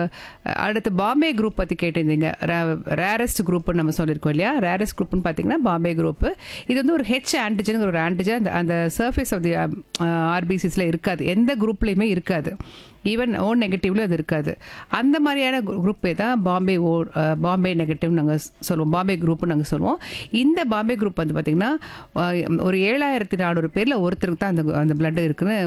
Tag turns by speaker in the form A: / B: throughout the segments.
A: அடுத்து பாம்பே குரூப் பற்றி கேட்டிருந்தீங்க ரேரஸ்ட் குரூப்னு நம்ம சொல்லியிருக்கோம் இல்லையா ரேரஸ்ட் குரூப்னு பார்த்தீங்கன்னா பாம்பே குரூப் இது வந்து ஒரு ஹெச் ஆன்டிஜன் ஒரு ஆன்டிஜன் அந்த அந்த சர்ஃபேஸ் ஆஃப் தி ஆர்பிசிஸில் இருக்காது எந்த குரூப்லேயுமே இருக்காது ஈவன் ஓ நெகட்டிவ்ல அது இருக்காது அந்த மாதிரியான குரூப்பே தான் பாம்பே ஓ பாம்பே நெகட்டிவ் நாங்கள் சொல்லுவோம் பாம்பே குரூப்னு நாங்கள் சொல்லுவோம் இந்த பாம்பே குரூப் வந்து பார்த்திங்கன்னா ஒரு ஏழாயிரத்தி நானூறு பேரில் ஒருத்தருக்கு தான் அந்த அந்த பிளட் இருக்குன்னு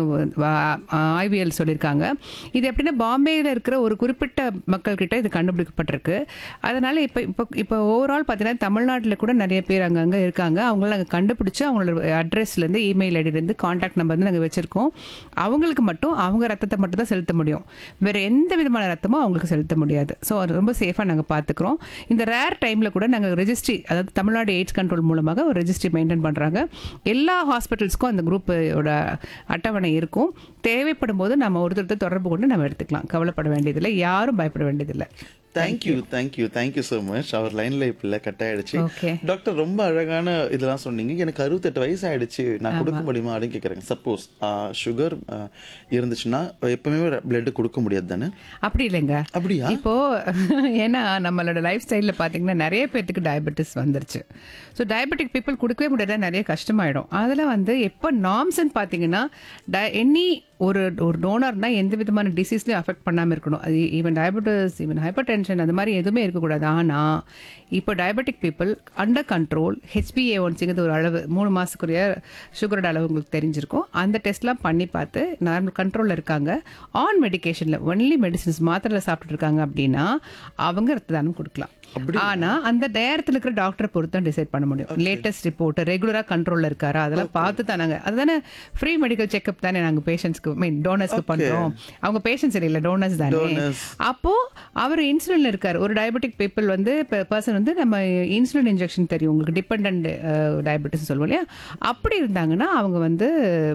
A: ஐவிஎல் சொல்லியிருக்காங்க இது எப்படின்னா பாம்பேயில் இருக்கிற ஒரு குறிப்பிட்ட மக்கள்கிட்ட இது கண்டுபிடிக்கப்பட்டிருக்கு அதனால் இப்போ இப்போ இப்போ ஓவரால் பார்த்தீங்கன்னா தமிழ்நாட்டில் கூட நிறைய பேர் அங்கங்கே இருக்காங்க அவங்கள நாங்கள் கண்டுபிடிச்சு அவங்களோட அட்ரஸ்லேருந்து இமெயில் ஐடியிலேருந்து காண்டாக்ட் நம்பர் வந்து நாங்கள் வச்சுருக்கோம் அவங்களுக்கு மட்டும் அவங்க ரத்தத்தை மட்டும் தான் செலுத்த முடியும் வேறு எந்த விதமான ரத்தமும் அவங்களுக்கு செலுத்த முடியாது ஸோ அது ரொம்ப சேஃபாக நாங்கள் பார்த்துக்குறோம் இந்த ரேர் டைமில் கூட நாங்கள் ரெஜிஸ்ட்ரி அதாவது தமிழ்நாடு எய்ட்ஸ் கண்ட்ரோல் மூலமாக ஒரு ரெஜிஸ்ட்ரி மெயின்டைன் பண்ணுறாங்க எல்லா ஹாஸ்பிட்டல்ஸ்க்கும் அந்த குரூப்போட அட்டவணை இருக்கும் தேவைப்படும் போது நம்ம ஒருத்தர் தொடர்பு கொண்டு நம்ம எடுத்துக்கலாம் கவலைப்பட வேண்டியதில்லை யாரும் பயப்பட வேண்டியதில்லை
B: thank you thank you thank you so much அவர் லைன்ல இப்போ கட் ஆயிடுச்சு
A: Okay.
B: டாக்டர் ரொம்ப அழகான இதெல்லாம் சொன்னீங்க எனக்கு அறுபத்தெட்டு வயசு ஆயிடுச்சு நான் கொடுக்க முடியுமா அப்படின்னு கேட்குறேங்க சப்போஸ் சுகர் இருந்துச்சுன்னா எப்பவுமே பிளட் கொடுக்க முடியாது தானே
A: அப்படி இல்லைங்க
B: அப்படியா
A: இப்போ ஏன்னா நம்மளோட லைஃப் ஸ்டைலில் பார்த்தீங்கன்னா நிறைய பேர்த்துக்கு டயபெட்டிஸ் வந்துருச்சு ஸோ டயபெட்டிக் பீப்புள் கொடுக்கவே முடியாத நிறைய கஷ்டமாயிடும் அதில் வந்து எப்போ நாம்ஸ்ன்னு பார்த்தீங்கன்னா ட எனி ஒரு ஒரு டோனர்னா எந்த விதமான டிசீஸ்லையும் அஃபெக்ட் பண்ணாமல் இருக்கணும் அது even diabetes even hyper tension அந்த மாதிரி எதுவுமே இருக்கக்கூடாது ஆனால் இப்போ diabetic people under control HbA ஒன்ஸுங்கிறது ஒரு அளவு மூணு மாதத்துக்குரிய சுகரோட அளவு உங்களுக்கு தெரிஞ்சிருக்கும் அந்த டெஸ்ட்லாம் பண்ணி பார்த்து நார்மல் கண்ட்ரோலில் இருக்காங்க ஆன் மெடிகேஷனில் ஒன்லி மெடிசின்ஸ் மாத்திரை சாப்பிட்டுட்டு இருக்காங்க அப்படின்னா அவங்க ரத்த தானம் கொடுக்கலாம் ஆனா அந்த நேரத்தில் இருக்கிற டாக்டரை பொறுத்து தான் டிசைட் பண்ண முடியும் லேட்டஸ்ட் ரிப்போர்ட் ரெகுலரா கண்ட்ரோல்ல இருக்காரா அதெல்லாம் பார்த்து தான் நாங்க அதுதானே ஃப்ரீ மெடிக்கல் செக்அப் தானே நாங்க பேஷண்ட்ஸ்க்கு மீன் டோனர்ஸ்க்கு பண்றோம் அவங்க பேஷண்ட்ஸ் இல்லை டோனர்ஸ் தானே
B: Donors.
A: அப்போ அவர் இன்சுலின் இருக்காரு ஒரு டயபெட்டிக் பீப்புள் வந்து பர்சன் வந்து நம்ம இன்சுலின் இன்ஜெக்ஷன் தெரியும் உங்களுக்கு டிபெண்ட் டயபெட்டிஸ் சொல்லுவோம் இல்லையா அப்படி இருந்தாங்கன்னா அவங்க வந்து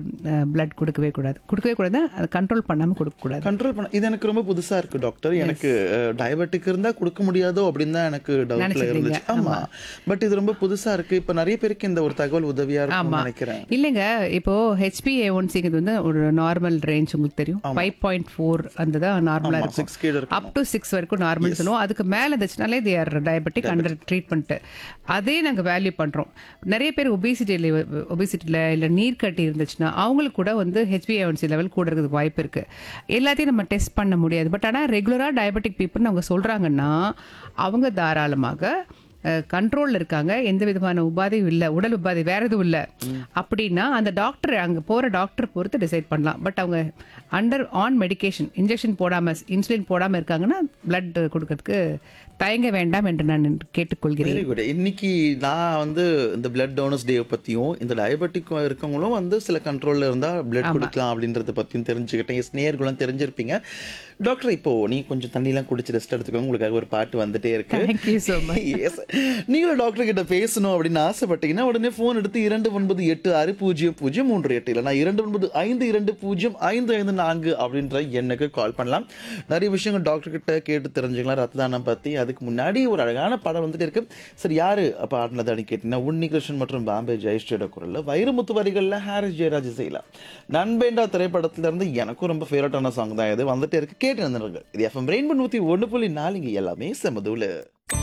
A: பிளட் கொடுக்கவே கூடாது கொடுக்கவே கூடாது கண்ட்ரோல் பண்ணாம கொடுக்க கூடாது
B: கண்ட்ரோல் பண்ண இது எனக்கு ரொம்ப புதுசா இருக்கு டாக்டர் எனக்கு டயபெட்டிக் இருந்தா கொடுக்க முடியாதோ அப்படின்னு தான் எனக்கு டவுட்ல
A: நினைச்சிருந்தீங்க.
B: இருந்துச்சு ஆமா பட் இது ரொம்ப புதுசா இருக்கு இப்ப நிறைய பேருக்கு இந்த ஒரு தகவல் உதவியா இருக்கும்னு நினைக்கிறேன்
A: இல்லைங்க இப்போ ஹெச்பிஏ ஒன்சிங்கிறது வந்து ஒரு நார்மல் ரேஞ்ச் உங்களுக்கு தெரியும் ஃபைவ் பாயிண்ட் ஃபோர் அந்த தான் நார்மலா இருக்கும்
B: சிக்ஸ் கீழ இருக்கு
A: அப் டு சிக்ஸ் வரைக்கும் நார்மல் சொல்லுவோம் அதுக்கு மேலே இருந்துச்சுனாலே they are diabetic under treatment அதே நாங்கள் வேல்யூ பண்ணுறோம் நிறைய பேர் ஒபிசிட்டியில் ஒபிசிட்டியில் இல்லை நீர் கட்டி இருந்துச்சுன்னா அவங்களுக்கு கூட வந்து ஹெச்பிஏஒன்சி லெவல் கூட இருக்கிறதுக்கு வாய்ப்பு இருக்குது எல்லாத்தையும் நம்ம டெஸ்ட் பண்ண முடியாது பட் ஆனால் ரெகுலராக டயபெட்டிக் பீப்புள்னு அவங்க சொல்கிறாங்கன்னா அவங்க தாராளமாக கண்ட்ரோலில் இருக்காங்க எந்த விதமான உபாதையும் இல்லை உடல் உபாதை வேற எதுவும் இல்லை அப்படின்னா அந்த டாக்டர் அங்கே போகிற டாக்டர் பொறுத்து டிசைட் பண்ணலாம் பட் அவங்க அண்டர் ஆன் மெடிகேஷன் இன்ஜெக்ஷன் போடாமல் இன்சுலின் போடாமல் இருக்காங்கன்னா பிளட் கொடுக்கறதுக்கு தயங்க வேண்டாம் என்று நான் கேட்டுக்கொள்கிறேன்
B: வெரி குட் இன்னைக்கு நான் வந்து இந்த பிளட் டோனர்ஸ் டே பத்தியும் இந்த டயபெட்டிக் இருக்கவங்களும் வந்து சில கண்ட்ரோல்ல இருந்தா பிளட் கொடுக்கலாம் அப்படின்றத பத்தியும் தெரிஞ்சுக்கிட்டேன் எஸ் நேர்களும் தெரிஞ்சிருப்பீங்க டாக்டர் இப்போ நீ கொஞ்சம் தண்ணி எல்லாம் குடிச்சு ரெஸ்ட் எடுத்துக்கோங்க உங்களுக்காக ஒரு பாட்டு வந்துட்டே இருக்கு
A: தேங்க்யூ ஸோ மச்
B: Yes. நீங்களும் டாக்டர் கிட்ட பேசணும் அப்படின்னு ஆசைப்பட்டீங்கன்னா உடனே ஃபோன் எடுத்து இரண்டு ஒன்பது எட்டு ஆறு பூஜ்ஜியம் பூஜ்ஜியம் மூன்று எட்டு இல்லைனா இரண்டு ஒன்பது ஐந்து இரண்டு பூஜ்ஜியம் ஐந்து ஐந்து நான்கு அப்படின்ற எண்ணுக்கு கால் பண்ணலாம் நிறைய விஷயங்கள் டாக்டர் கிட்ட கேட்டு தெரிஞ்சுக்கலாம் ரத்த தானம் பத்தி அதுக்கு முன்னாடி ஒரு அழகான படம் வந்துட்டு இருக்கு சரி யாரு அப்ப ஆடினது அப்படின்னு கேட்டீங்கன்னா உன்னிகிருஷ்ணன் மற்றும் பாம்பே ஜெயஸ்ரீயோட குரல்ல வைரமுத்து வரிகள்ல ஹாரிஸ் ஜெயராஜ் செய்யலாம் நண்பேண்டா திரைப்படத்துல இருந்து எனக்கும் ரொம்ப ஃபேவரட்டான சாங் தான் இது வந்துட்டே இருக்கு கேட்டு வந்துருங்க இது எஃப்எம் ரெயின்போ நூத்தி ஒன்று புள்ளி நாலு இங்க எல்லாமே செமதுல